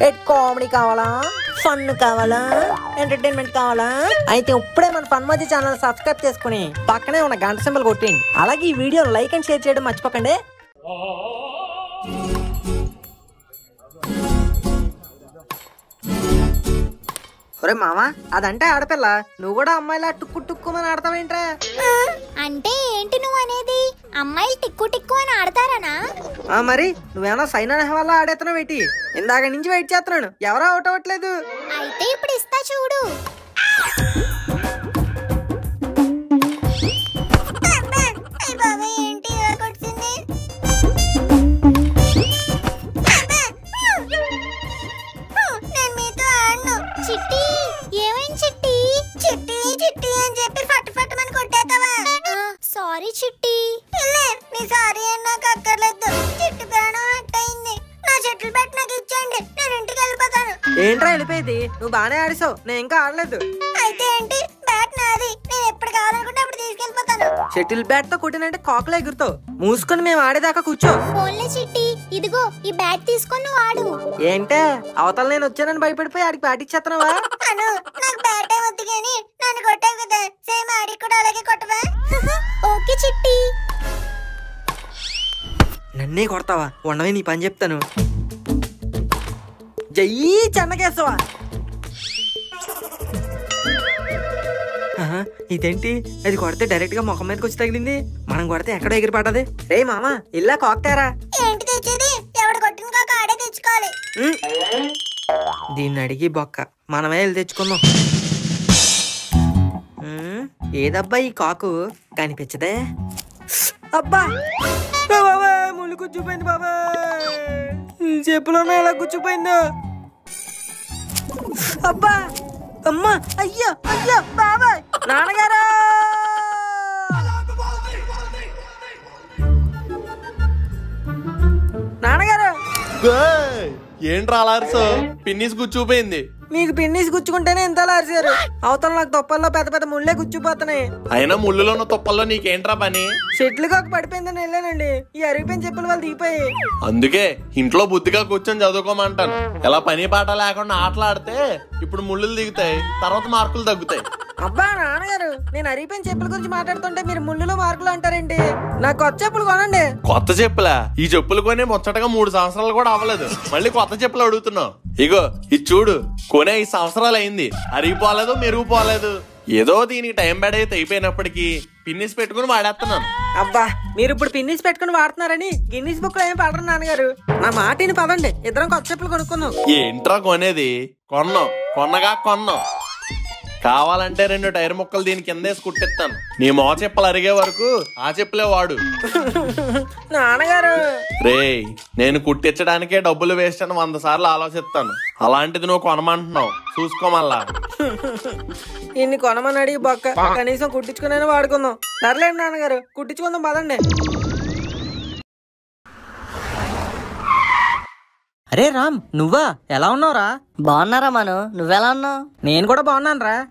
At comedy కావాలా fun కావాలా entertainment కావాలా అయితే ఇప్పుడే మన ఫన్ మధ్య ఛానల్ సబ్స్క్రైబ్ చేసుకుని పక్కనే ఉన్న గంట సింబల్ కొట్టేయండి అలాగే ఈ వీడియో లైక్ అండ్ షేర్ చేయడం మర్చిపోకండి ఒరే మామ అదంటే ఆడపిల్ల నువ్వు కూడా అమ్మాయిలా టుక్కు టుక్కుమని ఆడతావేంట్రా అంటే ఏంటి నువ్వు అనేది అమ్మాయిలు టిక్కు టిక్కు అని ఆడతారనా ఆ మరి నువ్వేమన్నా సైనా వల్ల ఆడేస్తున్నావు ఏంటి ఇందాక నుంచి వెయిట్ చేస్తున్నాను ఎవరో అవుట్ అవ్వట్లేదు అయితే ఇప్పుడు ఇస్తా చూడు చిట్టి ఏమైంది చిట్టి చిట్టి చిట్టి అని చెప్పి ఫట్ ఫట్ మని కొట్టేతావా సారీ చిట్టి నీ సారీ అని నాకు అక్కర్లేదు చిట్టి ప్రాణం హట్ అయింది నా చెట్లు పెట్టి నాకు ఇచ్చేయండి నేను ఇంటికి వెళ్ళిపోతాను ఏంట్రా వెళ్ళిపోయింది నువ్వు బానే ఆడిసావు నేను ఇంకా ఆడలేదు అయితే ఏంటి బ్యాట్ నాది నేను ఎప్పుడు కావాలనుకుంటే అప్పుడు తీసుకెళ్ళిపోతాను షటిల్ బ్యాట్ తో కొట్టినంటే కాకులు ఎగురుతావు మూసుకొని మేము ఆడేదాకా కూర్చో ఫోన్లే చిట్టి ఇదిగో ఈ బ్యాట్ తీసుకొని నువ్వు ఆడు ఏంటే అవతల నేను వచ్చానని భయపడిపోయి ఆడికి బ్యాట్ ఇచ్చేస్తున్నావా అను నాకు బ్యాట్ వద్దు కానీ నన్ను కొట్టావు కదా సేమ్ ఆడికి కూడా అలాగే కొట్టవా ఓకే చిట్టి నన్నే కొడతావా ఉండవే నీ పని చెప్తాను జయ్యి చెన్నకేశవా ఆహా, ఇదేంటి అది కొడితే డైరెక్ట్ గా ముఖం మీదకి వచ్చి తగిలింది మనం కొడితే ఎక్కడో ఎగిరి పడ్డది రే మామ ఇల్లా కాక్తారా ఏంటి తెచ్చేది ఎవడు కొట్టిన కాక ఆడే తెచ్చుకోవాలి ఉమ్. దీన్ని అడిగి బొక్క మనమే వెళ్ళి తెచ్చుకుందాం ఉమ్, ఏదబ్బా ఈ కాకు కనిపించదే అబ్బా ఏ బాబా ముళ్ళు గుచ్చుపోయింది బాబా ఈ చెప్పులోనే ఎలా గుచ్చుపోయిందో అబ్బా అమ్మా అయ్యో అయ్యో బాబా నాన్నగారు నాన్నగారు ఏయ్! ఏంట్రా అలార్సో పిన్నిస్ కూర్చోపోయింది మీకు పిన్నిస్ గుచ్చుకుంటేనే ఎంత లారిసారు అవతల నాకు తొప్పల్లో పెద్ద పెద్ద ముళ్ళే గుచ్చిపోతున్నాయి అయినా ముళ్ళులో ఉన్న తుప్పల్లో నీకేంట్రా పని షెట్లు కాక పడిపోయిందని వెళ్ళానండి ఈ అరిగిపోయిన చెప్పులు వాళ్ళు దిగిపోయి అందుకే ఇంట్లో బుద్ధిగా కూర్చొని చదువుకోమంటాను ఎలా పని పాట లేకుండా ఆటలాడితే ఇప్పుడు ముళ్ళు దిగుతాయి తర్వాత మార్కులు తగ్గుతాయి అబ్బా నాన్నగారు నేను అరిగిపోయిన చెప్పుల గురించి మాట్లాడుతుంటే మీరు ముళ్ళులో మార్కులు అంటారేంటి నాకు కొత్త చెప్పులు కొనండి కొత్త చెప్పులా ఈ చెప్పులు కొని ముచ్చటగా మూడు సంవత్సరాలు కూడా అవ్వలేదు మళ్ళీ కొత్త చెప్పులు అడుగుతున్నావు ఇగో ఇది చూడు కొనే ఐదు సంవత్సరాలు అయింది అరిగిపోలేదు మెరుగుపోలేదు ఏదో దీనికి టైం బ్యాడ్ అయితే అయిపోయినప్పటికీ పిన్నిస్ పెట్టుకుని వాడేస్తున్నాను అబ్బా మీరు ఇప్పుడు పిన్నిస్ పెట్టుకుని వాడుతున్నారని గిన్నిస్ బుక్ లో ఏం పడరు నాన్నగారు నా మాటిని పదండి ఇద్దరం కొత్త చెప్పులు కొనుక్కుందాం ఏంట్రా కొనేది కొన్నాం కొన్నగా కొన్నాం కావాలంటే రెండు టైర్ ముక్కలు దీని కింద వేసి కుట్టిస్తాను నీ మో చెప్పులు అరిగే వరకు ఆ చెప్పులే వాడు నాన్నగారు రేయ్ నేను కుట్టించడానికే డబ్బులు వేస్ట్ అని వంద సార్లు ఆలోచిస్తాను అలాంటిది నువ్వు కొనమంటున్నావు చూసుకోమల్లా ఇన్ని కొనమని అడిగి బొక్క కనీసం కుట్టించుకునే వాడుకుందాం సర్లేండి నాన్నగారు కుట్టించుకుందాం పదండి అరే రామ్ నువ్వా ఎలా ఉన్నావురా బాగున్నారా మను నువ్వెలా ఉన్నావు నేను కూడా బాగున్నాను రా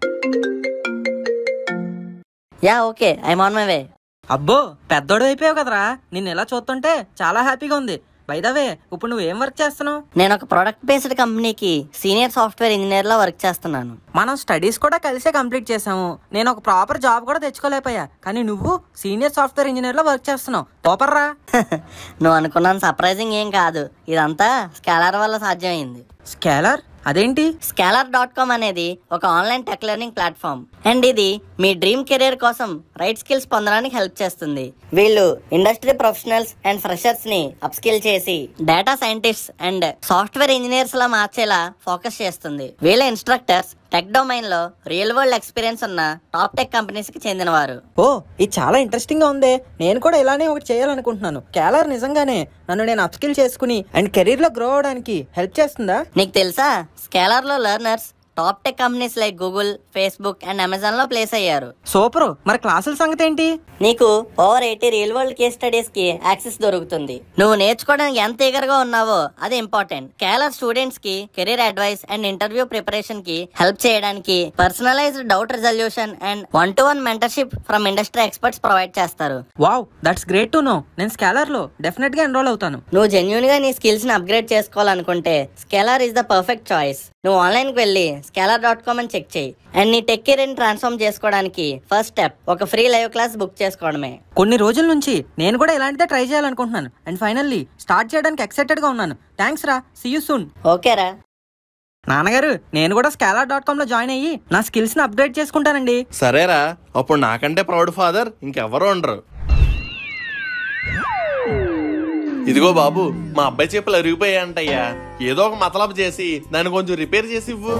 yeah okay I'm on my way అబ్బో పెద్దోడు అయిపోయావు కదరా నిన్ను ఎలా చూస్తుంటే చాలా హ్యాపీగా ఉంది బైదవే ఇప్పుడు నువ్వేం వర్క్ చేస్తున్నావు నేను ఒక ప్రొడక్ట్ బేస్డ్ కంపెనీకి సీనియర్ సాఫ్ట్వేర్ ఇంజనీర్ లా వర్క్ చేస్తున్నాను మనం స్టడీస్ కూడా కలిసే కంప్లీట్ చేసాము నేను ఒక ప్రాపర్ జాబ్ కూడా తెచ్చుకోలేకపోయా కానీ నువ్వు సీనియర్ సాఫ్ట్వేర్ ఇంజనీర్ లో వర్క్ చేస్తున్నావు సూపర్ రా నువ్వు అనుకున్నాను సర్ప్రైజింగ్ ఏం కాదు ఇదంతా స్కాలర్ వల్ల సాధ్యమైంది స్కేలర్ అదేంటి స్కాలర్ డాట్ కామ్ అనేది ఒక online tech learning platform and ఇది మీ డ్రీమ్ కెరీర్ కోసం రైట్ స్కిల్స్ పొందడానికి హెల్ప్ చేస్తుంది వీళ్ళు ఇండస్ట్రీ ప్రొఫెషనల్స్ అండ్ ఫ్రెషర్స్ ని అప్స్కిల్ చేసి data scientist and software engineers లా మార్చేలా ఫోకస్ చేస్తుంది వీళ్ళ ఇన్స్ట్రక్టర్స్ టెక్ డొమైన్ లో రియల్ వరల్డ్ ఎక్స్పీరియన్స్ ఉన్న టాప్ టెక్ కంపెనీస్ కి చెందినవారు ఓ ఇది చాలా ఇంట్రెస్టింగ్ గా ఉంది నేను కూడా ఇలానే ఒకటి చేయాలనుకుంటున్నాను స్కేలర్ నిజంగానే నన్ను నేను అప్స్కిల్ చేసుకుని అండ్ కెరీర్ లో గ్రో అవడానికి హెల్ప్ చేస్తుందా నీకు తెలుసా స్కేలర్ లో learners top tech companies like Google Facebook and Amazon లో ప్లేస్ అయ్యారు సూపర్ మరి క్లాసుల సంగతి ఏంటి నీకు over eighty real world case studies కి యాక్సెస్ దొరుకుతుంది నువ్వు నేర్చుకోవడానికి ఎంత eager గా ఉన్నావో అది ఇంపార్టెంట్ కేరళ స్టూడెంట్స్ కి career advice and interview preparation కి హెల్ప్ చేయడానికి personalised doubt resolution and one to one mentorship from industry experts provide చేస్తారు wow that's great to know నేను స్కాలర్ లో డెఫినెట్ గా ఎన్రోల్ అవుతాను నువ్వు జెన్యున్ గా నీ స్కిల్స్ ని అప్గ్రేడ్ చేసుకోవాలనుకుంటే Scaler is the perfect choice నువ్వు ఆన్లైన్ కి వెళ్ళి స్కేలర్ డాట్ కామ్ అని చెక్ చేయి అండ్ నీ టెక్ కెరీర్ ట్రాన్స్ఫార్మ్ చేసుకోవడానికి ఫస్ట్ స్టెప్ ఒక ఫ్రీ లైవ్ క్లాస్ బుక్ చేసుకోవడమే కొన్ని రోజుల నుంచి నేను కూడా ఇలాంటిదే ట్రై చేయాలనుకుంటున్నాను అండ్ ఫైనల్లీ స్టార్ట్ చేయడానికి ఎక్సైటెడ్ గా ఉన్నాను థ్యాంక్స్ రా సీ యూ సూన్ ఓకేరా నాన్నగారు నేను కూడా స్కాలర్ డాట్ కామ్ లో జాయిన్ అయ్యి నా స్కిల్స్ ని అప్గ్రేడ్ చేసుకుంటానండి సరేరా అప్పుడు నాకంటే ప్రౌడ్ ఫాదర్ ఇంకెవరు ఉండరు ఇదిగో బాబు మా అబ్బాయి చెప్పులు అరిగిపోయాయంటయ్యా ఏదో ఒక మతలబు చేసి దాన్ని కొంచెం రిపేర్ చేసి ఇవ్వు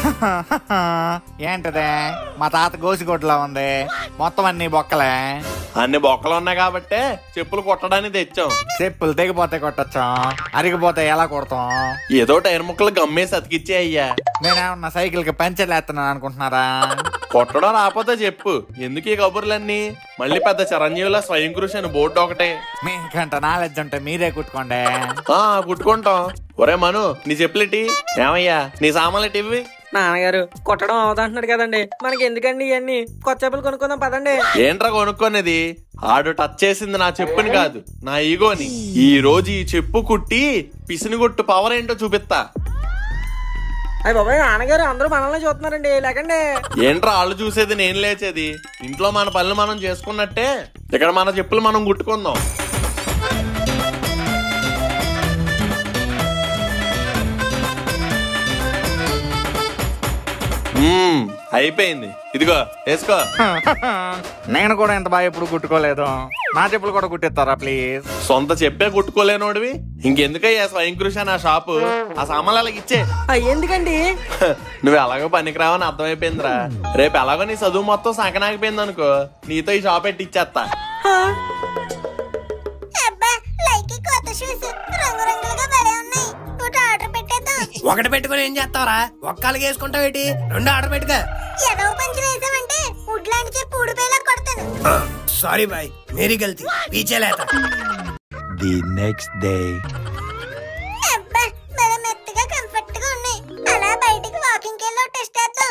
ఏంటదే మా తాత గోసిగొడ్లో ఉంది మొత్తం అన్ని బొక్కలే అన్ని బొక్కలు ఉన్నాయి కాబట్టే చెప్పులు కుట్టడానికి తెచ్చాం చెప్పులు తెగిపోతే కొట్టొచ్చాం అరిగిపోతే ఎలా కొడతాం ఏదో టైర్ ముక్కలు గమ్మేసి అతికిచ్చే అయ్యా నేనేమన్నా సైకిల్ కి పంచర్ వేస్తున్నాను అనుకుంటున్నారా కొట్టడం రాకపోతే చెప్పు ఎందుకు ఈ కబుర్లన్నీ మళ్ళీ పెద్ద చిరంజీవిలో స్వయం కృషి అని బోర్డు ఒకటే మీకంట నాలెడ్జ్ ఉంటే మీరే కుట్టుకోండి ఆ కుట్టుకుంటాం ఒరే మను నీ చెప్పులేటి ఏమయ్యా నీ సామాన్లు ఇవి నాన్నగారు కొట్టడం అవదంటున్నాడు కదండి మనకి ఎందుకండి ఇవన్నీ కొత్త చెప్పులు కొనుక్కుందాం పదండి ఏంట్రా కొనుక్కునేది ఆడు టచ్ చేసింది నా చెప్పుని కాదు నా ఈగోని ఈ రోజు ఈ చెప్పు కుట్టి పిసిని కొట్టు పవర్ ఏంటో చూపిస్తా అయ్యి బాబాయ్ నాన్నగారు అందరూ మనల్ని చూస్తున్నారండి లేకండి ఏంట్రా వాళ్ళు చూసేది నేను లేచేది ఇంట్లో మన పనులు మనం చేసుకున్నట్టే ఇక్కడ మన చెప్పులు మనం కుట్టుకుందాం మ్మ్, అయిపోయింది ఇదిగో వేసుకో నేను కూడా ఇంత బాగా ఎప్పుడు కుట్టుకోలేదు నా చెప్పులు కూడా కుట్టిస్తారా ప్లీజ్ సొంత చెప్పే కుట్టుకోలేనోడివి ఇంకెందుకయ్యా స్వయం కృషి నా షాపు ఆ సామాన్లు అలాగ ఇచ్చే అయ్యి ఎందుకండి నువ్వు ఎలాగో పనికిరావని అర్థమైపోయిందిరా రేపు ఎలాగో నీ చదువు మొత్తం సగనాగిపోయింది అనుకో నీతో ఈ షాప్ పెట్టి ఇచ్చేస్తా హా, అబ్బా లైకి కొత్త షూస్ రంగురంగులుగా భలే ఉన్నాయి ఒకటి ఆర్డర్ పెట్టేద్దాం ఒకటి పెట్టుకుని ఏం చేస్తావరా ఒక్కళ్ళకి వేసుకుంటావు ఏంటి రెండు ఆర్డర్ పెట్టుగా ఏదో పంచి వేసామంటే ఉడ్లాంటి చెప్పి ఊడిపోయేలా కొడతాను సారీ బాయ్ మేరీ గల్తీ పీచే లేత the next day. అబ్బా భలే మెత్తగా కంఫర్ట్ గా ఉన్నాయి అలా బయటికి వాకింగ్ వెళ్ళి టెస్ట్ చేద్దాం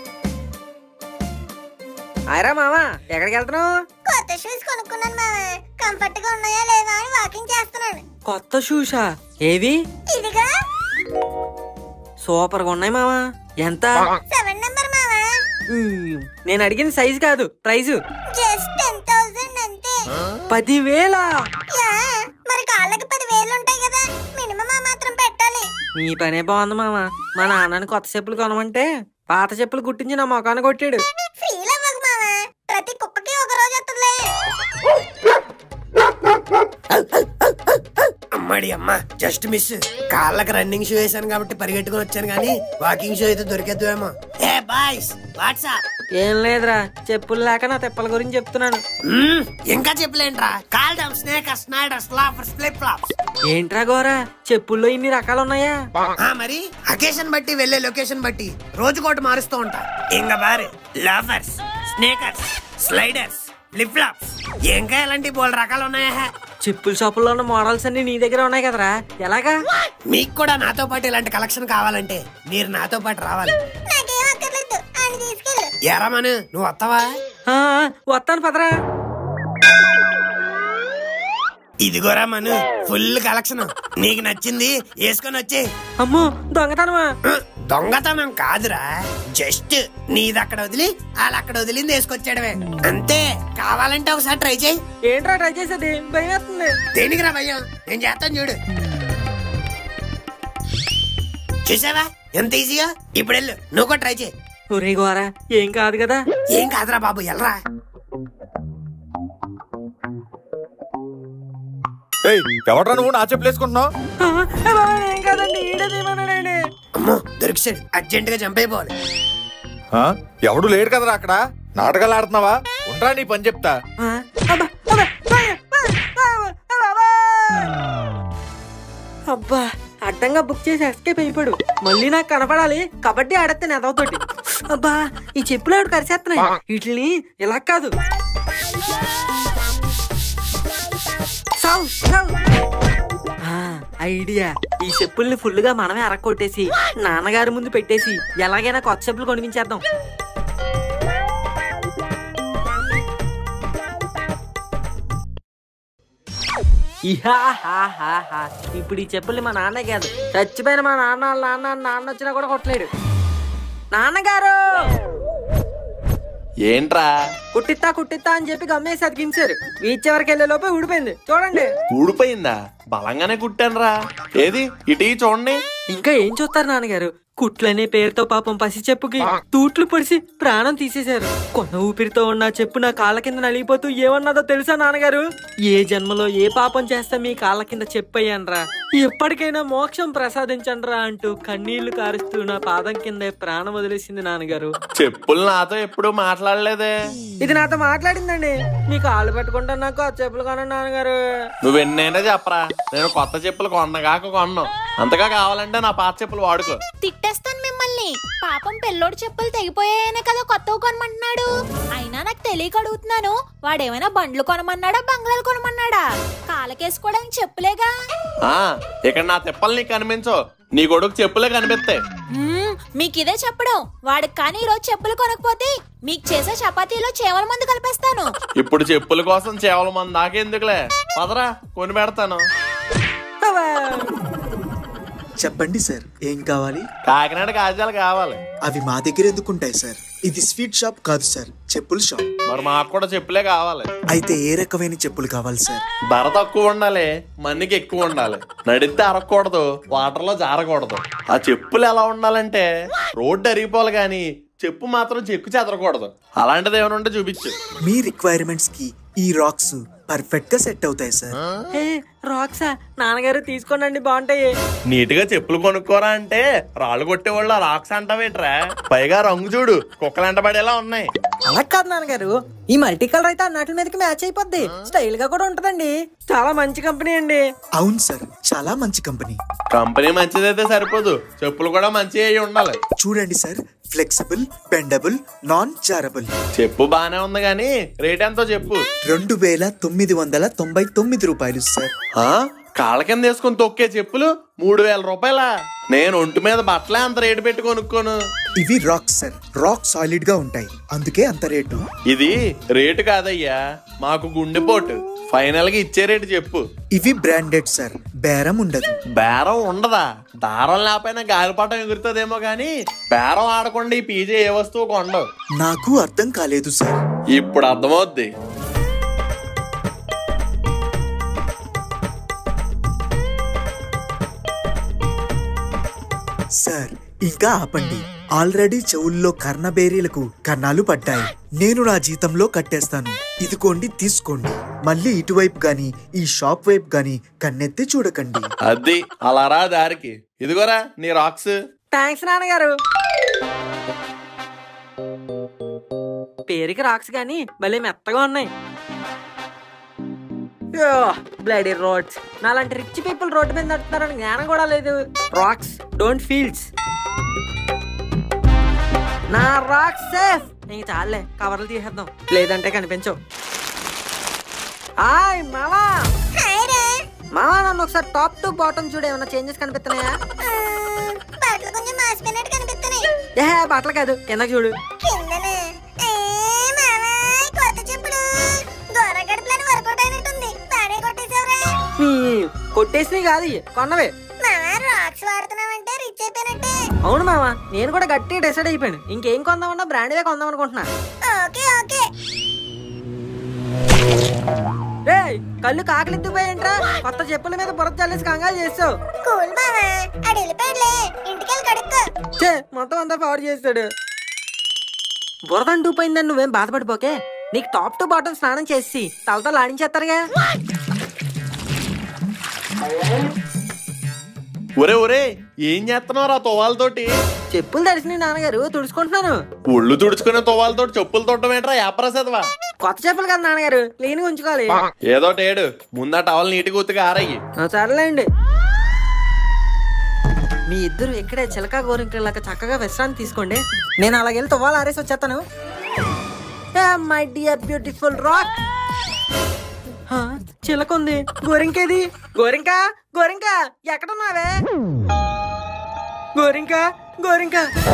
ఆయరా మామా ఎక్కడికి వెళ్తున్నావు కొత్త షూస్ కొనుక్కున్నాను మామ కంఫర్ట్ గా ఉన్నాయా లేదా అని వాకింగ్ చేస్తున్నాను కొత్త షూషా ఏవి ఇదిగా సూపర్ గా ఉన్నాయి మామా ఎంత సెవెన్ నెంబర్ మామ ఉమ్, నేను అడిగిన సైజ్ కాదు ప్రైజ్ జస్ట్ టెన్ థౌసండ్ అంతే పదివేల యా మరి కాళ్ళకి పది వేలు ఉంటాయి కదా మినిమం ఆ మాత్రం పెట్టాలి నీ పనే బాగుంది మామ మా నాన్నని కొత్త చెప్పులు కొనమంటే పాత చెప్పులు కుట్టించి నా మొఖాన్ని కొట్టాడు ఫీల్ అవ్వకు మామ ప్రతి కుక్కకి ఒక రోజు వస్తుందిలే అమ్మాడి అమ్మ జస్ట్ మిస్ కాళ్ళకి రన్నింగ్ షూ వేసాను కాబట్టి పరిగెట్టుకుని వచ్చాను కానీ వాకింగ్ షూ అయితే దొరికేద్దేమో ఏ బాయ్స్ వాట్సాప్ ఏం లేదురా చెప్పులు లేక నా తెప్పల గురించి చెప్తున్నాను ఇంకా చెప్పలేంట్రా కాల్ డౌన్ sneaker slider loafers flip flops ఏంట్రా గోరా చెప్పుల్లో ఇన్ని రకాలు ఉన్నాయా ఆ మరి అకేషన్ బట్టి వెళ్ళే లొకేషన్ బట్టి రోజుకోటి మారుస్తూ ఉంటా ఇంకా బారు loafers sneakers sliders flip flops ఇంకా ఎలాంటి బోల్ రకాలు ఉన్నాయా చెప్పుల షాపుల్లో ఉన్న మోడల్స్ అన్ని నీ దగ్గర ఉన్నాయి కదరా ఎలాగా మీకు కూడా నాతో పాటు ఇలాంటి కలెక్షన్ కావాలంటే మీరు నాతో పాటు రావాలి నాకేం అక్కర్లేదు ఆయన తీసుకెళ్ళు ఎరా మను నువ్వు వస్తావా ఆ, వస్తాను పదరా ఇదిగోరా మను ఫుల్ కలెక్షన్ నీకు నచ్చింది వేసుకొని వచ్చే అమ్మో దొంగతనమా దొంగతనం కాదురా జస్ట్ నీది అక్కడ వదిలి వాళ్ళు అక్కడ వదిలింది వేసుకొచ్చాడవే అంతే కావాలంటే ఒకసారి ట్రై చేయి ఏంట్రా ట్రై చేసేది భయం వేస్తుంది దేనికిరా భయ్యం నేను చేస్తాను చూడు చూసావా ఎంత ఈజీగా ఇప్పుడు వెళ్ళు నువ్వు కూడా ట్రై చేయి ఒరే గోరా ఏం కాదు కదా ఏం కాదురా బాబు ఎల్రా ఏయ్ ఎవడ్రా నువ్వు నా చెప్పులు వేసుకుంటున్నావు ఆ, ఏ బాబా, ఏం కాదండి ఈడే తీయమన్నాడండి అమ్మో దొరికిసాడు అర్జెంట్ గా చంపైపోవాలి ఆ? ఎవడు లేడు కదరా అక్కడ నాటకాలు ఆడుతున్నావా ఉండరా నీ పని చెప్తా ఆ, అబ్బా, అబ్బా, అబ్బా, అబ్బా, అబ్బా, అబ్బా. అబ్బా ఆ అడ్డంగా బుక్ చేసి ఎస్కేప్ అయిపోయాడు మళ్ళీ నాకు కనపడాలి కబడ్డీ ఆడేస్తే నెదవుతోటి అబ్బా ఈ చెప్పులు ఆవిడ కరిచేస్తున్నాయి వీటిని ఇలా కాదు సావు, సావు. ఆ, ఐడియా ఈ చెప్పుల్ని ఫుల్ గా మనమే అరక్కొట్టేసి నాన్నగారి ముందు పెట్టేసి ఎలాగైనా కొత్త చెప్పులు కొనిపించేద్దాం ఇహాహాహాహా. ఇప్పుడు ఈ చెప్పుల్ని మా నాన్నే కాదు చచ్చిపోయిన మా నాన్న వాళ్ళ నాన్న నాన్న వచ్చినా కూడా కొట్టలేడు నాన్నగారు ఏంట్రా కుట్టిత్తా కుట్టిత్తా అని చెప్పి గమ్మేసి అతికించారు బీచ్ వరకు వెళ్ళే లోపే ఊడిపోయింది చూడండి ఊడిపోయిందా బలంగానే కుట్టానురా ఏది ఇటీ చూడండి ఇంకా ఏం చూస్తారు నాన్నగారు కుట్లనే పేరుతో పాపం పసి చెప్పుకి తూట్లు పొడిసి ప్రాణం తీసేశారు కొన్న ఊపిరితో ఉన్న చెప్పు నా కాళ్ళ కింద నలిగిపోతూ ఏమన్నదో తెలుసా నాన్నగారు ఏ జన్మలో ఏ పాపం చేస్తే మీ కాళ్ళ కింద చెప్పయ్యాన్రా ఎప్పటికైనా మోక్షం ప్రసాదించండ్రా అంటూ కన్నీళ్లు కారుస్తూ నా పాదం కింద ప్రాణం వదిలేసింది నాన్నగారు చెప్పులు నాతో ఎప్పుడు మాట్లాడలేదే ఇది నాతో మాట్లాడిందండి మీ కాళ్ళు పెట్టుకుంటా నాకు ఆ చెప్పులు కొనండి నాన్నగారు నువ్వెన్నైనా చెప్పరా నేను కొత్త చెప్పులు కొన్నగాక కొన్నాను అంతగా కావాలంటే నా పాత చెప్పులు వాడుకో తిట్టేస్తాను మిమ్మల్ని పాపం పిల్లోడు చెప్పులు తెగిపోయాయనే కదా కొత్తవి కొనమంటున్నాడు అయినా నాకు తెలియక అడుగుతున్నాను వాడేమైనా బండ్లు కొనమన్నాడా బంగ్లాలు కొనమన్నాడా కాలకేసుకోవడానికి చెప్పులేగా ఆ ఇక్కడ నా తిప్పలు నీకు కనిపించవు నీ కొడుకు చెప్పులే కనిపిస్తాయి మ్మ్, మీకు ఇదే చెప్పడం వాడికి కానీ ఈరోజు చెప్పులు కొనకపోతే మీకు చేసే చపాతీలో చేవల మందు కలిపేస్తాను ఇప్పుడు చెప్పుల కోసం చేవల మంది దాకెందుకులే పదరా కొని పెడతాను చెప్పండి సార్ ఏం కావాలి కాకినాడ కాజాలు కావాలి అవి మా దగ్గర ఎందుకుంటాయి సార్ ఇది స్వీట్ షాప్ కాదు సార్ చెప్పుల షాప్ మరి మాకు కూడా చెప్పులే కావాలి అయితే ఏ రకమైన చెప్పులు కావాలి సార్ ధర తక్కువ ఉండాలి మన్నికి ఎక్కువ ఉండాలి నడిస్తే అరగకూడదు వాటర్ లో జారకూడదు ఆ చెప్పులు ఎలా ఉండాలంటే రోడ్డు అరిగిపోవాలి కానీ చెప్పు మాత్రం చెక్కు చెదరకూడదు అలాంటిది ఏమైనా ఉంటే చూపించు మీ రిక్వైర్మెంట్స్ కి ఈ రాక్స్ పర్ఫెక్ట్ గా సెట్ అవుతాయి సార్ ఏ రాక్సా నాన్నగారు తీసుకోండి బాగుంటాయి నీట్ గా చెప్పులు కొనుక్కోరా అంటే రాళ్ళు కొట్టేవాళ్ళు ఆ రాక్స్ అంటావేట్రా పైగా రంగు చూడు కుక్కలంట పడేలా ఉన్నాయి అలా కాదు నాన్నగారు ఈ మల్టీ కలర్ అయితే అన్నట్ల మీదకి మ్యాచ్ అయిపోద్ది స్టైల్ గా కూడా ఉంటదండి చాలా మంచి కంపెనీ అండి అవును సార్ చాలా మంచి కంపెనీ కంపెనీ మంచిదైతే సరిపోదు చెప్పులు కూడా మంచి అయి ఉండాలి చూడండి సార్ ఫ్లెక్సిబుల్ బెండబుల్ నాన్ చారబుల్ చెప్పు బానే ఉంది కానీ రేట్ ఎంతో చెప్పు రెండు వేల తొమ్మిది వందల తొంభై తొమ్మిది రూపాయలు సార్ ఆ కాళ్ళ కింద వేసుకొని తొక్కే చెప్పులు మూడు వేల రూపాయల నేను ఒంటి మీద బట్టలే అంత రేటు పెట్టి కొనుక్కోను ఇవి రాక్స్ సార్ రాక్ సాలిడ్ గా ఉంటాయి అందుకే అంత రేటు ఇది రేటు కాదయ్యా మాకు గుండెపోటు ఫైనల్ గా ఇచ్చే రేటు చెప్పు ఇవి బ్రాండెడ్ సార్ బేరం ఉండదు బేరం ఉండదా దారం లేకపోయినా గాలిపటం ఎగురుతుందేమో గానీ బేరం ఆడకుండా ఈ పీజే ఏ వస్తువు కొండవు నాకు అర్థం కాలేదు సార్ ఇప్పుడు అర్థమవుద్ది సార్ ఇంకా ఆపండి ఆల్రెడీ చెవుల్లో కర్ణబేరీలకు కన్నాలు పడ్డాయి నేను నా జీతంలో కట్టేస్తాను ఇదిగోండి తీసుకోండి మళ్ళీ ఇటువైపు గాని ఈ షాప్ వైపు గాని కన్నెత్తి చూడకండి అది అలా రా దారికి ఇదిగోరా నీ రాక్స్ థ్యాంక్స్ నాన్నగారు పేరుకి రాక్స్ కానీ భలే మెత్తగా ఉన్నాయి బ్లడీ రోడ్స్ నాలాంటి రిచ్ పీపుల్ రోడ్డు మీద నడుతున్నారని జ్ఞానం కూడా లేదు రాక్స్ డోంట్ ఫీల్స్ నా రాక్స్ సేఫ్ ఇంక చాలే కవర్లు తీసేద్దాం లేదంటే కనిపించవు హాయ్ మామా హాయ్ రా మామా నన్ను ఒకసారి టాప్ టు బాటమ్ చూడు ఏమైనా చేంజెస్ కనిపిస్తున్నాయా ఆ, బట్టలు కొంచెం మాసిపోయినట్టు కనిపిస్తున్నాయి ఏ బట్టలు కాదు కిందకి చూడు కిందన ఏ మామా కొత్త చెప్పుడు గోర గడపలని వర్కౌట్ అయినట్టుంది బానే కొట్టేశావురా ఈ, కొట్టేసినవి కాదు ఇవి, కొన్నవే మామా రాక్స్ వాడుతున్నావంటే రిచ్ అయిపోయినట్టే అవును మామ నేను కూడా గట్టిగా డిసైడ్ అయిపోయాను ఇంకేం కొందామన్నా బ్రాండ్వే కొందాం అనుకుంటున్నా ఓకే ఓకే రే కళ్ళు కాకలిద్దిపోయేంట్రా కొత్త చెప్పుల మీద బురద చల్లేసి కంగారు చేస్తావు కూల్ మామా అడి వెళ్ళిపోయాడులే ఇంటికెళ్ళి కడుక్కో చే మొత్తం అంతా పవర్ చేస్తాడు బురద అంటూ పోయిందని నువ్వేం బాధపడిపోకే నీకు టాప్ టు బాటమ్ స్నానం చేసి తలతో లాడించేస్తారుగా ఒరే ఒరే ఏం చేస్తున్నావు ఆ తువాలతోటి చెప్పులు తడిసిన నాన్నగారు తుడుచుకుంటున్నాను ఒళ్ళు తుడుచుకునే తువాలతోటి చెప్పులు తొట్టం ఏంట్రా యాప్రసాదవా కొత్త చెప్పులు కదా నాన్నగారు క్లీన్గా ఉంచుకోవాలి ఏదో టేడు ముందా టవల్ నీటిగా ఉతికి ఆరయ్యి ఆ, సర్లేండి మీ ఇద్దరు ఇక్కడే చిలక గోరింకలాగా చక్కగా విశ్రాంతి తీసుకోండి నేను అలాగెళ్ళి తువ్వాలి ఆరేసి వచ్చేస్తాను మై డియర్ బ్యూటిఫుల్ రాక్ చిలక ఉంది గోరింకేది గోరింక గోరింక ఎక్కడున్నావే గోరింక గోరింక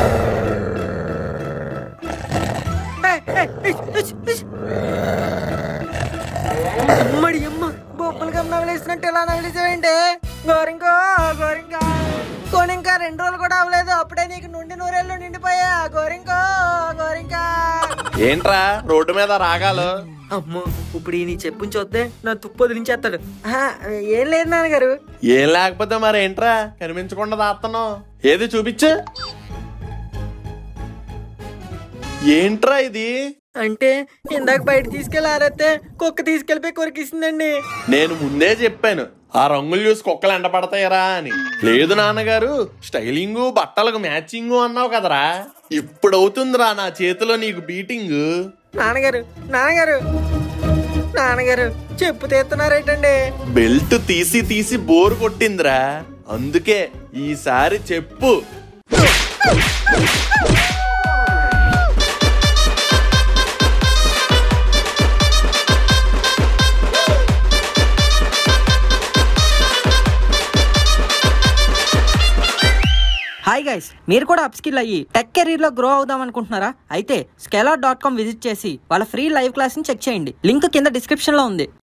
ఏయ్, ఏయ్, ఇష్, ఇష్, ఇష్. అమ్మడి అమ్మ బొబ్బలు గమ్ నవలేసినట్టు ఇలా నవలేసావేంటి గోరింకో గోరింక గోరింక రెండు రోజులు కూడా అవ్వలేదు అప్పుడే నీకు నుండి నూరేళ్ళు నిండిపోయా గోరింకో గోరింక ఏంట్రా రోడ్డు మీద రాగాలు అమ్మో ఇప్పుడు ఈ నీ చెప్పుని చూస్తే నా తుప్పు వదిలించేస్తాడు ఆహా, ఏం లేదు నాన్నగారు ఏం లేకపోతే మరి ఏంట్రా కనిపించకుండా దాస్తున్నావు ఏది చూపించు ఏంట్రా ఇది అంటే ఇందాక బయట తీసుకెళ్ళి ఆరేస్తే కుక్క తీసుకెళ్ళిపోయి కొరికిసిందండి నేను ముందే చెప్పాను ఆ రంగులు చూసి కుక్కలు ఎండ పడతాయరా అని లేదు నాన్నగారు స్టైలింగు బట్టలకు మ్యాచింగు అన్నావు కదరా ఇప్పుడు అవుతుందిరా నా చేతిలో నీకు బీటింగ్ నాన్నగారు నాన్నగారు నాన్నగారు చెప్పు తీస్తున్నారేటండి బెల్ట్ తీసి తీసి బోరు కొట్టిందిరా అందుకే ఈసారి చెప్పు హాయ్ గైస్ మీరు కూడా అప్స్కిల్ అయ్యి టెక్ కెరీర్ లో గ్రో అవుదాం అనుకుంటున్నారా అయితే స్కేలార్ డాట్ కామ్ విజిట్ చేసి వాళ్ళ ఫ్రీ లైవ్ క్లాస్ ని చెక్ చేయండి లింక్ కింద డిస్క్రిప్షన్ లో ఉంది